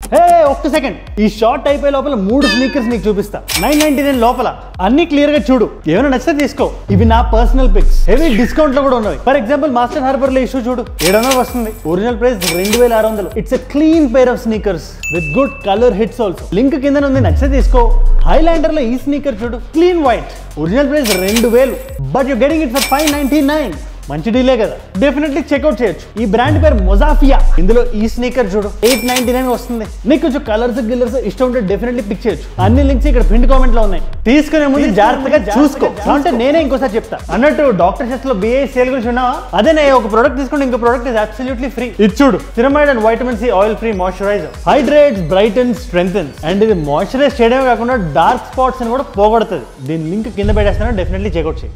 హే ఒక్క సెకండ్ ఈ షార్ట్ అయిపోయే లోపల మూడు స్నీకర్స్ నీకు చూపిస్తా నైన్ నైన్టీ నైన్ లోపల అన్ని క్లియర్ గా చూడు ఏమైనా నచ్చితే తీసుకో ఇవి నా పర్సనల్ పిక్స్ హెవీ డిస్కౌంట్ లో కూడా ఉన్నాయి ఫర్ ఎగ్జాంపుల్ మాస్టర్ హార్బర్ లో ఇష్యూ చూడు ఏడు వందలు వస్తుంది ఒరిజినల్ ప్రైస్ రెండు వేల ఆరు వందలు it's a clean pair of sneakers with good colour hits also link కింద ఉంది నచ్చితే తీసుకో హైలాండర్ లో ఈ స్నీకర్ చూడు క్లీన్ వైట్ ఒరిజినల్ ప్రైస్ రెండు వేలు but you getting it for five ninety nine మంచి డీలే కదా డెఫినెట్లీ చెక్అవుట్ చేయొచ్చు ఈ బ్రాండ్ పేరు మొజాఫియా ఇందులో ఈ స్నీకర్ చూడు ఎయిట్ నైన్టీ నైన్ వస్తుంది నీకు కొంచెం కలర్స్ గిల్లర్స్ ఇష్టం ఉంటే డెఫినెట్లీ పిక్ చేయొచ్చు అన్ని లింక్స్ ఇక్కడ ప్రింట్ కామెంట్ లో ఉన్నాయి తీసుకునే ముందు జాగ్రత్తగా చూసుకో అంటే నేనే ఇంకోసారి చెప్తా అన్నట్టు డాక్టర్ షెస్ లో బిఏ సేల్ గురించి ఉన్నావా అదే నేను ఒక ప్రోడక్ట్ తీసుకుంటే ఇంకో ప్రోడక్ట్ ఇస్ అబ్సల్యూట్లీ ఫ్రీ ఇది చూడు ceramide and vitamin C oil free moisturiser hydrates brighten strengthens and ఇది మాయిశ్చరైజ్ చేయడమే కాకుండా డార్క్ స్పాట్స్ అని కూడా పోగొడుతుంది దీని లింక్ కింద పెట్టేస్తాను డెఫినెట్లీ చెక్అవుట్ చేయి